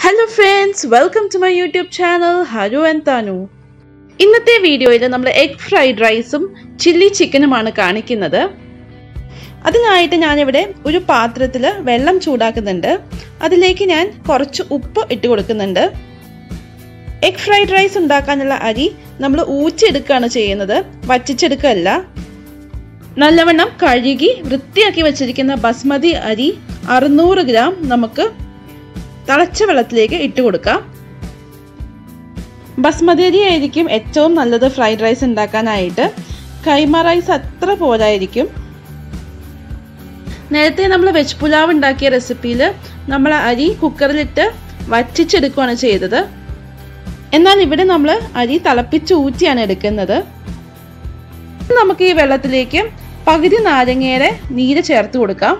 hello friends welcome to my YouTube channel Haru and Thanu ഇന്നത്തെ വീഡിയോയിൽ നമ്മൾ എഗ് ഫ്രൈഡ് റൈസും ചില്ലി ചിക്കനുമാണ് കാണിക്കുന്നത് അതിനായിട്ട് ഞാനിവിടെ ഒരു പാത്രത്തിൽ വെള്ളം ചൂടാക്കുന്നുണ്ട് അതിലേക്ക് ഞാൻ കുറച്ച് ഉപ്പ് ഇട്ട് കൊടുക്കുന്നുണ്ട് എഗ് ഫ്രൈഡ് റൈസ് ഉണ്ടാക്കാനുള്ള അരി നമ്മൾ ഊറ്റിയെടുക്കുകയാണ് ചെയ്യുന്നത് വറ്റിച്ചെടുക്കുകയല്ല നല്ലവണ്ണം കഴുകി വൃത്തിയാക്കി വെച്ചിരിക്കുന്ന ബസ്മതി അരി അറുന്നൂറ് ഗ്രാം നമുക്ക് തിളച്ച വെള്ളത്തിലേക്ക് ഇട്ട് കൊടുക്കാം ബസ്മതി അരി ആയിരിക്കും ഏറ്റവും നല്ലത് ഫ്രൈഡ് റൈസ് ഉണ്ടാക്കാനായിട്ട് കൈമ റൈസ് അത്ര പോരായിരിക്കും നേരത്തെ നമ്മൾ വെജ് പുലാവ് ഉണ്ടാക്കിയ റെസിപ്പിയിൽ നമ്മൾ അരി കുക്കറിലിട്ട് വറ്റിച്ചെടുക്കുകയാണ് ചെയ്തത് എന്നാൽ ഇവിടെ നമ്മൾ അരി തിളപ്പിച്ച് ഊറ്റിയാണ് എടുക്കുന്നത് നമുക്ക് ഈ വെള്ളത്തിലേക്ക് പകുതി നാരങ്ങയുടെ നീര് ചേർത്ത് കൊടുക്കാം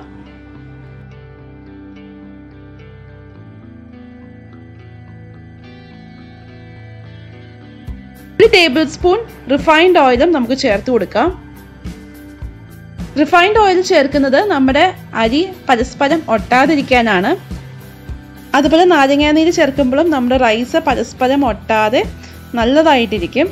ഒരു ടേബിൾ സ്പൂൺ റിഫൈൻഡ് ഓയിലും നമുക്ക് ചേർത്ത് കൊടുക്കാം റിഫൈൻഡ് ഓയിൽ ചേർക്കുന്നത് നമ്മുടെ അരി പരസ്പരം ഒട്ടാതിരിക്കാനാണ് അതുപോലെ നാരങ്ങാനീര് ചേർക്കുമ്പോഴും നമ്മുടെ റൈസ് പരസ്പരം ഒട്ടാതെ നല്ലതായിട്ടിരിക്കും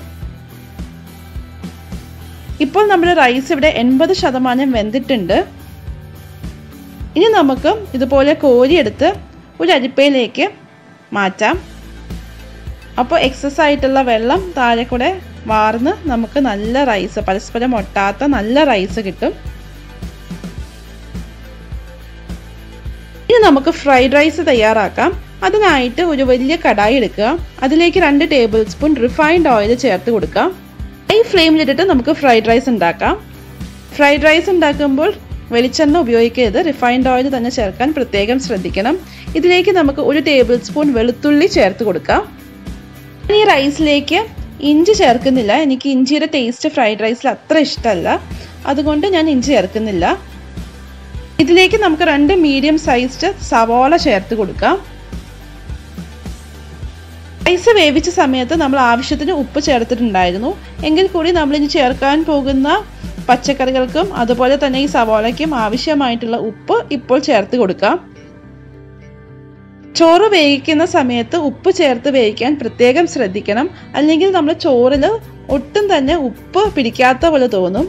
ഇപ്പോൾ നമ്മുടെ റൈസ് ഇവിടെ എൺപത് ശതമാനം വെന്തിട്ടുണ്ട് ഇനി നമുക്ക് ഇതുപോലെ കോരിയെടുത്ത് ഒരു അരിപ്പയിലേക്ക് മാറ്റാം അപ്പോൾ എക്സസ് ആയിട്ടുള്ള വെള്ളം താഴെ കൂടെ വാർന്ന് നമുക്ക് നല്ല റൈസ് പരസ്പരം ഒട്ടാത്ത നല്ല റൈസ് കിട്ടും ഇനി നമുക്ക് ഫ്രൈഡ് റൈസ് തയ്യാറാക്കാം അതിനായിട്ട് ഒരു വലിയ കടായി എടുക്കുക അതിലേക്ക് രണ്ട് ടേബിൾ സ്പൂൺ റിഫൈൻഡ് ഓയിൽ ചേർത്ത് കൊടുക്കാം ഹൈ ഫ്ലെയിമിലിട്ടിട്ട് നമുക്ക് ഫ്രൈഡ് റൈസ് ഉണ്ടാക്കാം ഫ്രൈഡ് റൈസ് ഉണ്ടാക്കുമ്പോൾ വെളിച്ചെണ്ണ ഉപയോഗിക്കരുത് റിഫൈൻഡ് ഓയിൽ തന്നെ ചേർക്കാൻ പ്രത്യേകം ശ്രദ്ധിക്കണം ഇതിലേക്ക് നമുക്ക് ഒരു ടേബിൾ സ്പൂൺ വെളുത്തുള്ളി ചേർത്ത് കൊടുക്കാം ഈ റൈസിലേക്ക് ഇഞ്ചി ചേർക്കുന്നില്ല എനിക്ക് ഇഞ്ചിയുടെ ടേസ്റ്റ് ഫ്രൈഡ് റൈസിൽ അത്ര ഇഷ്ടമല്ല അതുകൊണ്ട് ഞാൻ ഇഞ്ചി ചേർക്കുന്നില്ല ഇതിലേക്ക് നമുക്ക് രണ്ട് മീഡിയം സൈസ്ഡ് സവോള ചേർത്ത് കൊടുക്കാം റൈസ് വേവിച്ച സമയത്ത് നമ്മൾ ആവശ്യത്തിന് ഉപ്പ് ചേർത്തിട്ടുണ്ടായിരുന്നു എങ്കിൽ കൂടി നമ്മൾ ഇനി ചേർക്കാൻ പോകുന്ന പച്ചക്കറികൾക്കും അതുപോലെ തന്നെ ഈ സവോളയ്ക്കും ആവശ്യമായിട്ടുള്ള ഉപ്പ് ഇപ്പോൾ ചേർത്ത് കൊടുക്കാം ചോറ് വേവിക്കുന്ന സമയത്ത് ഉപ്പ് ചേർത്ത് വേവിക്കാൻ പ്രത്യേകം ശ്രദ്ധിക്കണം അല്ലെങ്കിൽ നമ്മൾ ചോറിൽ ഒട്ടും തന്നെ ഉപ്പ് പിടിക്കാത്ത പോലെ തോന്നും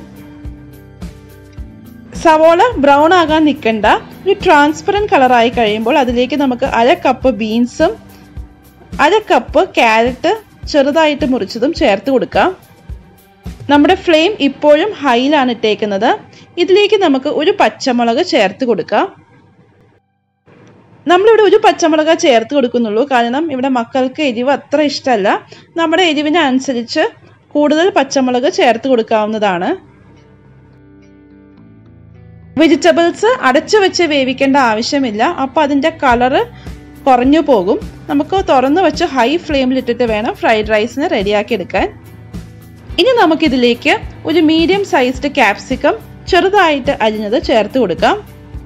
സവോള ബ്രൗൺ ആകാൻ നിൽക്കണ്ട ഒരു ട്രാൻസ്പെറൻറ്റ് കളറായി കഴിയുമ്പോൾ അതിലേക്ക് നമുക്ക് അര കപ്പ് ബീൻസും അര കപ്പ് ക്യാരറ്റ് ചെറുതായിട്ട് മുറിച്ചതും ചേർത്ത് കൊടുക്കാം നമ്മുടെ ഫ്ലെയിം ഇപ്പോഴും ഹൈയിലാണ് ഇട്ടേക്കുന്നത് ഇതിലേക്ക് നമുക്ക് ഒരു പച്ചമുളക് ചേർത്ത് കൊടുക്കാം നമ്മളിവിടെ ഒരു പച്ചമുളക് ചേർത്ത് കൊടുക്കുന്നുള്ളൂ കാരണം ഇവിടെ മക്കൾക്ക് എരിവ് അത്ര ഇഷ്ടമല്ല നമ്മുടെ എരിവിന് അനുസരിച്ച് കൂടുതൽ പച്ചമുളക് ചേർത്ത് കൊടുക്കാവുന്നതാണ് വെജിറ്റബിൾസ് അടച്ചു വെച്ച് വേവിക്കേണ്ട ആവശ്യമില്ല അപ്പോൾ അതിൻ്റെ കളറ് കുറഞ്ഞു പോകും നമുക്ക് തുറന്നു വെച്ച് ഹൈ ഫ്ലെയിമിലിട്ടിട്ട് വേണം ഫ്രൈഡ് റൈസിന് റെഡിയാക്കി എടുക്കാൻ ഇനി നമുക്കിതിലേക്ക് ഒരു മീഡിയം സൈസ്ഡ് ക്യാപ്സിക്കം ചെറുതായിട്ട് അരിഞ്ഞത് ചേർത്ത് കൊടുക്കാം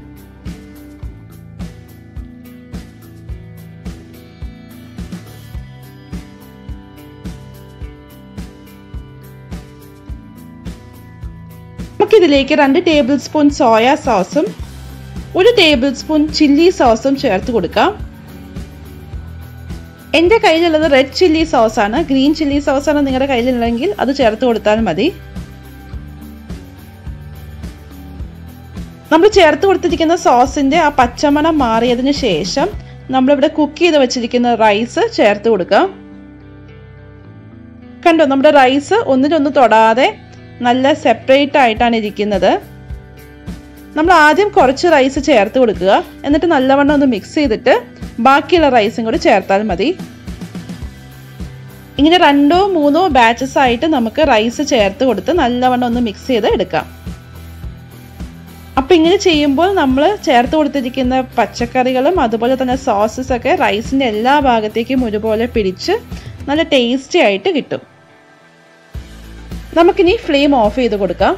നമുക്കിതിലേക്ക് രണ്ട് ടേബിൾ സ്പൂൺ സോയ സോസും ഒരു ടേബിൾ സ്പൂൺ ചില്ലി സോസും ചേർത്ത് കൊടുക്കാം എൻ്റെ കയ്യിലുള്ളത് റെഡ് ചില്ലി സോസാണ് ഗ്രീൻ ചില്ലി സോസാണ് നിങ്ങളുടെ കയ്യിലുള്ളെങ്കിൽ അത് ചേർത്ത് കൊടുത്താൽ മതി നമ്മൾ ചേർത്ത് കൊടുത്തിരിക്കുന്ന സോസിൻ്റെ ആ പച്ചമണം മാറിയതിന് ശേഷം നമ്മളിവിടെ കുക്ക് ചെയ്ത് വെച്ചിരിക്കുന്ന റൈസ് ചേർത്ത് കൊടുക്കാം കണ്ടോ നമ്മുടെ റൈസ് ഒന്നിനൊന്ന് തൊടാതെ നല്ല സെപ്പറേറ്റ് ആയിട്ടാണ് ഇരിക്കുന്നത് നമ്മൾ ആദ്യം കുറച്ച് റൈസ് ചേർത്ത് കൊടുക്കുക എന്നിട്ട് നല്ലവണ്ണം ഒന്ന് മിക്സ് ചെയ്തിട്ട് ബാക്കിയുള്ള റൈസും കൂടി ചേർത്താൽ മതി ഇങ്ങനെ രണ്ടോ മൂന്നോ ബാച്ചസ് ആയിട്ട് നമുക്ക് റൈസ് ചേർത്ത് കൊടുത്ത് നല്ലവണ്ണം ഒന്ന് മിക്സ് ചെയ്ത് എടുക്കാം അപ്പം ഇങ്ങനെ ചെയ്യുമ്പോൾ നമ്മൾ ചേർത്ത് കൊടുത്തിരിക്കുന്ന പച്ചക്കറികളും അതുപോലെ തന്നെ സോസസ് ഒക്കെ റൈസിൻ്റെ എല്ലാ ഭാഗത്തേക്കും ഒരുപോലെ പിടിച്ച് നല്ല ടേസ്റ്റി ആയിട്ട് കിട്ടും നമുക്കിനി ഫ്ലെയിം ഓഫ് ചെയ്ത് കൊടുക്കാം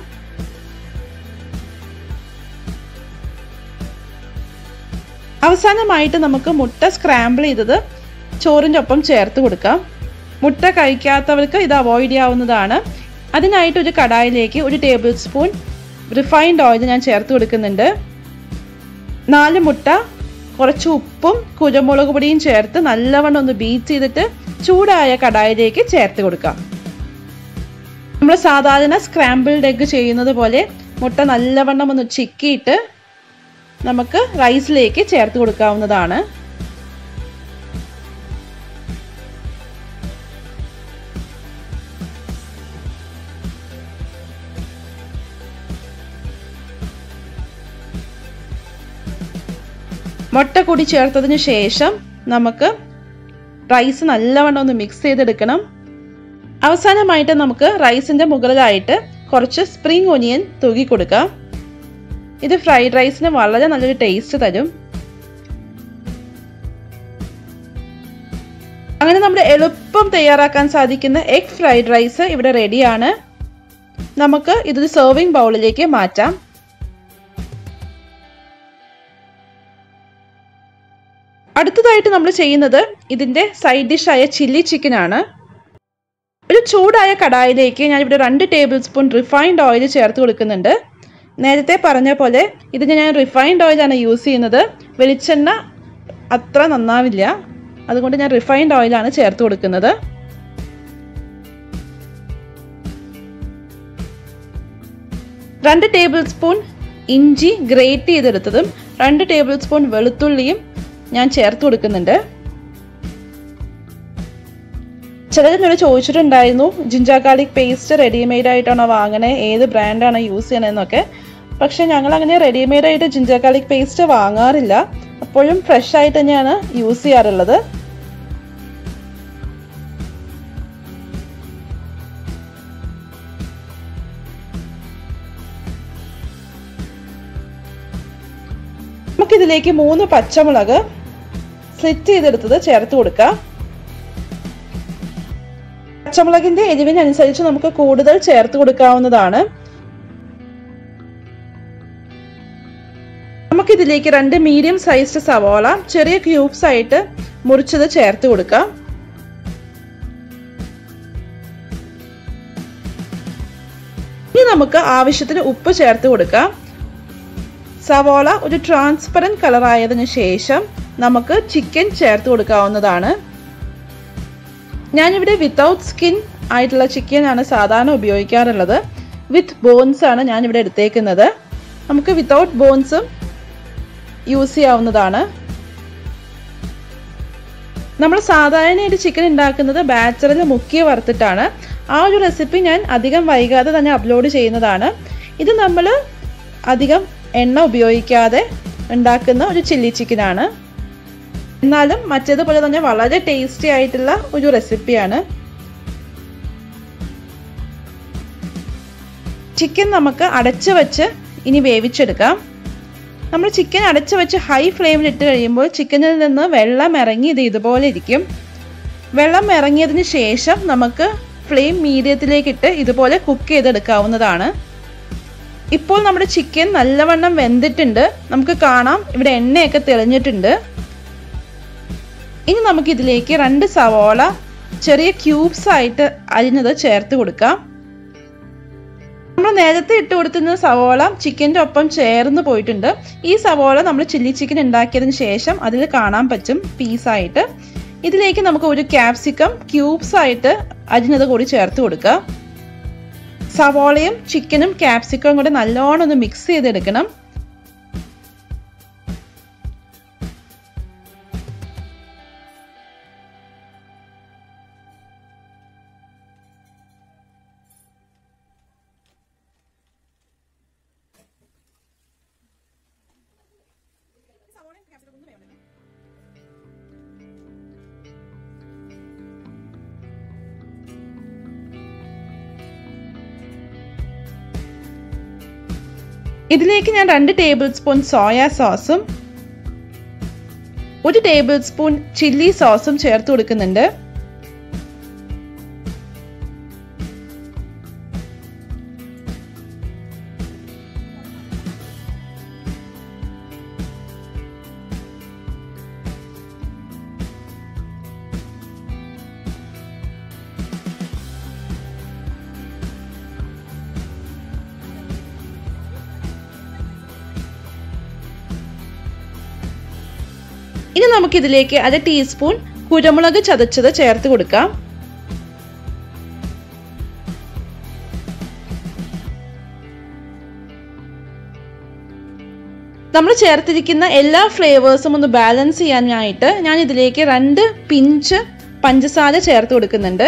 അവസാനമായിട്ട് നമുക്ക് മുട്ട സ്ക്രാമ്പിൾ ചെയ്തത് ചോറിൻ്റെ ഒപ്പം ചേർത്ത് കൊടുക്കാം മുട്ട കഴിക്കാത്തവർക്ക് ഇത് അവോയ്ഡ് ചെയ്യാവുന്നതാണ് അതിനായിട്ട് ഒരു കടായിലേക്ക് ഒരു ടേബിൾ സ്പൂൺ റിഫൈൻഡ് ഓയിൽ ഞാൻ ചേർത്ത് കൊടുക്കുന്നുണ്ട് നാല് മുട്ട കുറച്ച് ഉപ്പും കുരുമുളക് പൊടിയും ചേർത്ത് നല്ലവണ്ണം ഒന്ന് ബീറ്റ് ചെയ്തിട്ട് ചൂടായ കടായിലേക്ക് ചേർത്ത് കൊടുക്കാം നമ്മൾ സാധാരണ സ്ക്രാമ്പിൾഡ് എഗ്ഗ് ചെയ്യുന്നത് പോലെ മുട്ട നല്ലവണ്ണം ഒന്ന് ചിക്കിയിട്ട് നമുക്ക് റൈസിലേക്ക് ചേർത്ത് കൊടുക്കാവുന്നതാണ് മുട്ട കൂടി ചേർത്തതിന് ശേഷം നമുക്ക് റൈസ് നല്ലവണ്ണം ഒന്ന് മിക്സ് ചെയ്തെടുക്കണം അവസാനമായിട്ട് നമുക്ക് റൈസിന്റെ മുകളിലായിട്ട് കുറച്ച് സ്പ്രിംഗ് ഒനിയൻ തൂക്കി കൊടുക്കാം ഇത് ഫ്രൈഡ് റൈസിന് വളരെ നല്ലൊരു ടേസ്റ്റ് തരും അങ്ങനെ നമ്മുടെ എളുപ്പം തയ്യാറാക്കാൻ സാധിക്കുന്ന എഗ് ഫ്രൈഡ് റൈസ് ഇവിടെ റെഡിയാണ് നമുക്ക് ഇതൊരു സെർവിങ് ബൗളിലേക്ക് മാറ്റാം അടുത്തതായിട്ട് നമ്മൾ ചെയ്യുന്നത് ഇതിന്റെ സൈഡ് ഡിഷായ ചില്ലി ചിക്കൻ ആണ് ഒരു ചൂടായ കടായിലേക്ക് ഞാൻ ഇവിടെ രണ്ട് ടേബിൾ സ്പൂൺ റിഫൈൻഡ് ഓയിൽ ചേർത്ത് കൊടുക്കുന്നുണ്ട് നേരത്തെ പറഞ്ഞ പോലെ ഇതിന് ഞാൻ റിഫൈൻഡ് ഓയിലാണ് യൂസ് ചെയ്യുന്നത് വെളിച്ചെണ്ണ അത്ര നന്നാവില്ല അതുകൊണ്ട് ഞാൻ റിഫൈൻഡ് ഓയിലാണ് ചേർത്ത് കൊടുക്കുന്നത് രണ്ട് ടേബിൾ സ്പൂൺ ഇഞ്ചി ഗ്രേറ്റ് ചെയ്തെടുത്തതും രണ്ട് ടേബിൾ സ്പൂൺ വെളുത്തുള്ളിയും ഞാൻ ചേർത്ത് കൊടുക്കുന്നുണ്ട് ചിലർ എന്നോട് ചോദിച്ചിട്ടുണ്ടായിരുന്നു ജിഞ്ചർ ഗാർലിക് പേസ്റ്റ് റെഡിമെയ്ഡ് ആയിട്ടാണോ വാങ്ങണേ ഏത് ബ്രാൻഡാണ് യൂസ് ചെയ്യണതെന്നൊക്കെ പക്ഷെ ഞങ്ങൾ അങ്ങനെ റെഡിമെയ്ഡ് ആയിട്ട് ജിഞ്ചർ ഗാർലിക് പേസ്റ്റ് വാങ്ങാറില്ല അപ്പോഴും ഫ്രഷ് ആയിട്ട് തന്നെയാണ് യൂസ് ചെയ്യാറുള്ളത് നമുക്കിതിലേക്ക് മൂന്ന് പച്ചമുളക് സ്ലിറ്റ് ചെയ്തെടുത്തത് ചേർത്ത് കൊടുക്കാം പച്ചമുളകിന്റെ എരിവിനനുസരിച്ച് നമുക്ക് കൂടുതൽ ചേർത്ത് കൊടുക്കാവുന്നതാണ് നമുക്കിതിലേക്ക് രണ്ട് മീഡിയം സൈസ്ഡ് സവാള ചെറിയ ക്യൂബ്സ് ആയിട്ട് മുറിച്ചത് ചേർത്ത് കൊടുക്കാം ഇനി നമുക്ക് ആവശ്യത്തിന് ഉപ്പ് ചേർത്ത് കൊടുക്കാം സവാള ഒരു ട്രാൻസ്പെറൻറ്റ് കളർ ആയതിനു ശേഷം നമുക്ക് ചിക്കൻ ചേർത്ത് കൊടുക്കാവുന്നതാണ് ഞാനിവിടെ വിത്തൗട്ട് സ്കിൻ ആയിട്ടുള്ള ചിക്കൻ ആണ് സാധാരണ ഉപയോഗിക്കാറുള്ളത് വിത്ത് ബോൺസ് ആണ് ഞാനിവിടെ എടുത്തേക്കുന്നത് നമുക്ക് വിത്തൗട്ട് ബോൺസും യൂസ് ചെയ്യാവുന്നതാണ് നമ്മൾ സാധാരണയായിട്ട് ചിക്കൻ ഉണ്ടാക്കുന്നത് ബാച്ചറിൽ മുക്കിയ വറുത്തിട്ടാണ് ആ ഒരു റെസിപ്പി ഞാൻ അധികം വൈകാതെ തന്നെ അപ്ലോഡ് ചെയ്യുന്നതാണ് ഇത് നമ്മൾ അധികം എണ്ണ ഉപയോഗിക്കാതെ ഉണ്ടാക്കുന്ന ഒരു ചില്ലി ചിക്കനാണ് എന്നാലും മറ്റേതുപോലെ തന്നെ വളരെ ടേസ്റ്റി ആയിട്ടുള്ള ഒരു റെസിപ്പിയാണ് ചിക്കൻ നമുക്ക് അടച്ചു വെച്ച് ഇനി വേവിച്ചെടുക്കാം നമ്മൾ ചിക്കൻ അടച്ചു വെച്ച് ഹൈ ഫ്ലെയിമിൽ ഇട്ട് കഴിയുമ്പോൾ ചിക്കനിൽ നിന്ന് വെള്ളം ഇറങ്ങി ഇത് ഇതുപോലെ ഇരിക്കും വെള്ളം ഇറങ്ങിയതിന് ശേഷം നമുക്ക് ഫ്ലെയിം മീഡിയത്തിലേക്ക് ഇട്ട് ഇതുപോലെ കുക്ക് ചെയ്തെടുക്കാവുന്നതാണ് ഇപ്പോൾ നമ്മുടെ ചിക്കൻ നല്ലവണ്ണം വെന്തിട്ടുണ്ട് നമുക്ക് കാണാം ഇവിടെ എണ്ണയൊക്കെ തെളിഞ്ഞിട്ടുണ്ട് ഇനി നമുക്ക് ഇതിലേക്ക് രണ്ട് സവാള ചെറിയ ക്യൂബ്സ് ആയിട്ട് അരിഞ്ഞത് ചേർത്ത് കൊടുക്കാം നമ്മൾ നേരത്തെ ഇട്ട് കൊടുത്തിരുന്ന സവോള ചിക്കൻ്റെ ഒപ്പം ചേർന്ന് പോയിട്ടുണ്ട് ഈ സവോള നമ്മൾ ചില്ലി ചിക്കൻ ഉണ്ടാക്കിയതിന് ശേഷം അതിൽ കാണാൻ പറ്റും പീസായിട്ട് ഇതിലേക്ക് നമുക്ക് ഒരു ക്യാപ്സിക്കം ക്യൂബ്സ് ആയിട്ട് അരിഞ്ഞത് കൂടി ചേർത്ത് കൊടുക്കുക സവോളയും ചിക്കനും ക്യാപ്സിക്കവും കൂടി നല്ലോണം ഒന്ന് മിക്സ് ചെയ്തെടുക്കണം ഇതിലേക്ക് ഞാൻ രണ്ട് ടേബിൾ സ്പൂൺ സോയ സോസും ഒരു ടേബിൾ സ്പൂൺ ചില്ലി സോസും ചേർത്ത് കൊടുക്കുന്നുണ്ട് ഇനി നമുക്കിതിലേക്ക് അര ടീസ്പൂൺ കുരുമുളക് ചതച്ചത് ചേർത്ത് കൊടുക്കാം നമ്മൾ ചേർത്തിരിക്കുന്ന എല്ലാ ഫ്ലേവേഴ്സും ഒന്ന് ബാലൻസ് ചെയ്യാനായിട്ട് ഞാൻ ഇതിലേക്ക് രണ്ട് പിഞ്ച് പഞ്ചസാര ചേർത്ത് കൊടുക്കുന്നുണ്ട്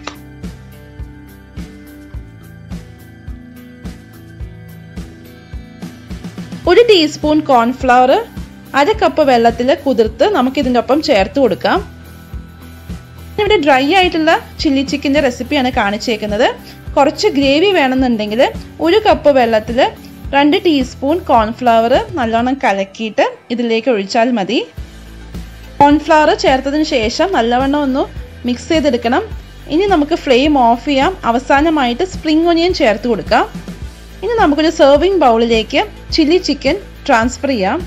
ഒരു ടീസ്പൂൺ കോൺഫ്ലവർ അര കപ്പ് വെള്ളത്തിൽ കുതിർത്ത് നമുക്ക് ഇതിൻ്റെ ഒപ്പം ചേർത്ത് കൊടുക്കാം ഇവിടെ ഡ്രൈ ആയിട്ടുള്ള ചില്ലി ചിക്കൻ്റെ റെസിപ്പിയാണ് കാണിച്ചേക്കുന്നത് കുറച്ച് ഗ്രേവി വേണമെന്നുണ്ടെങ്കിൽ ഒരു കപ്പ് വെള്ളത്തിൽ രണ്ട് ടീസ്പൂൺ കോൺഫ്ലവർ നല്ലോണം കലക്കിയിട്ട് ഇതിലേക്ക് ഒഴിച്ചാൽ മതി കോൺഫ്ലവർ ചേർത്തതിന് ശേഷം നല്ലവണ്ണം ഒന്ന് മിക്സ് ചെയ്തെടുക്കണം ഇനി നമുക്ക് ഫ്ലെയിം ഓഫ് ചെയ്യാം അവസാനമായിട്ട് സ്പ്രിംഗ് ഒനിയൻ ചേർത്ത് കൊടുക്കാം ഇനി നമുക്കൊരു സെർവിങ് ബൗളിലേക്ക് ചില്ലി ചിക്കൻ ട്രാൻസ്ഫർ ചെയ്യാം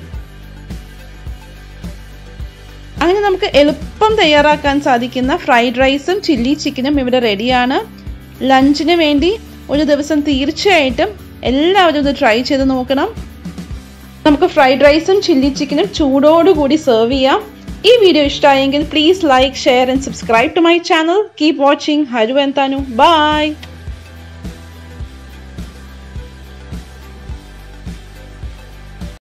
അങ്ങനെ നമുക്ക് എളുപ്പം തയ്യാറാക്കാൻ സാധിക്കുന്ന ഫ്രൈഡ് റൈസും ചില്ലി ചിക്കനും ഇവിടെ റെഡിയാണ് ലഞ്ചിന് വേണ്ടി ഒരു ദിവസം തീർച്ചയായിട്ടും എല്ലാവരും ഇത് ട്രൈ ചെയ്ത് നോക്കണം നമുക്ക് ഫ്രൈഡ് റൈസും ചില്ലി ചിക്കനും ചൂടോടുകൂടി സെർവ് ചെയ്യാം ഈ വീഡിയോ ഇഷ്ടമായെങ്കിൽ please like share and subscribe to my channel keep watching Haru and Thanu by